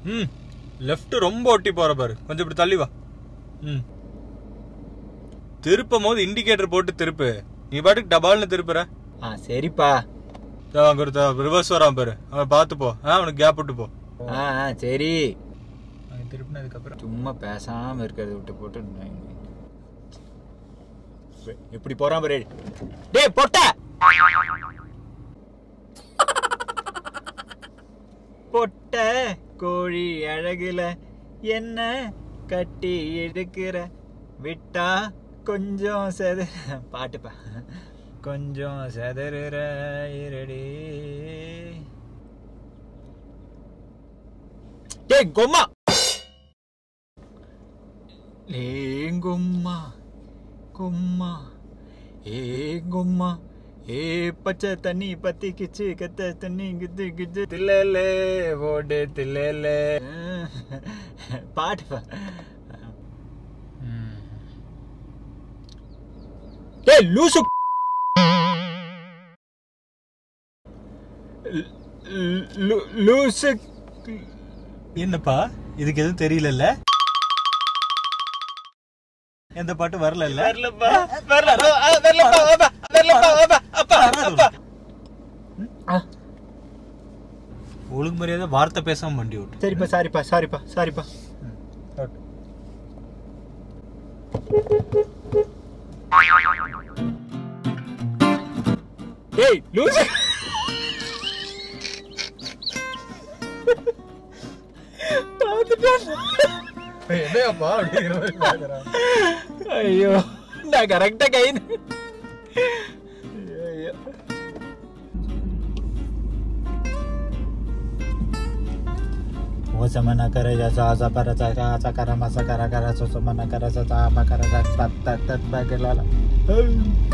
ம் லெஃப்ட் ரொம்ப ஒட்டி போற பாரு கொஞ்சம் இப்படி தள்ளி வா ம் திருப்பும் போது இண்டிகேட்டர் போட்டு திருப்பு நீ பாட்டுக்கு டபால்னு திருப்புற ஆ சரிப்பா இதோ அங்க ஒரு ரிவர்ஸ் வரான் பாரு அவன் பார்த்து போ ஆ அவனுக்கு கேப் விட்டு போ ஆ ஆ சரி அவன் திருப்பினதுக்கு அப்புறம் சும்மா பேசாம இருக்கிறத விட்டு போட்டு நான் எப்படி போறான் பாரு டேய் பொட்ட பொட்ட கோழி அழகுல என்ன கட்டி எடுக்கிற விட்டா கொஞ்சம் செதற பாட்டுப்பா கொஞ்சம் செதறுற இருடி டேய் கொம்மா ஏங்கும்மா கும்மா ஏங்கும்மா ஏ பச்சை தண்ணி பத்தி கிச்சு கத்த தண்ணி கித்து கிச்சு தில்லலே ஓடு தில்லலே பாட்டு பா ஏய் லூசு லூ- லூ- லூசு என்னப்பா இதுக்கு எதுவும் தெரியலல்ல எந்த பாட்டு வரல இல்ல வரலப்பா வரல ஆ, வரலப்பா அப்பா வரலப்பா அப்பா அப்பா அப்பா ஆ, ஒழுங்கு மரியாதை வார்த்தை பேசாம வண்டி ஓட்டு சரிப்பா சாரிப்பா சாரிப்பா சாரிப்பா ஏய் லூசு என்னப்பா அப்படிங்கிற மாதிரி பாக்குறான் ஐயோ நான் கரெக்டா கை ஐயோ Wasamana karaja sa para sa ka sa karama sa kara kara sa sumana kara sa sa makara sa tat tat tat bagalala.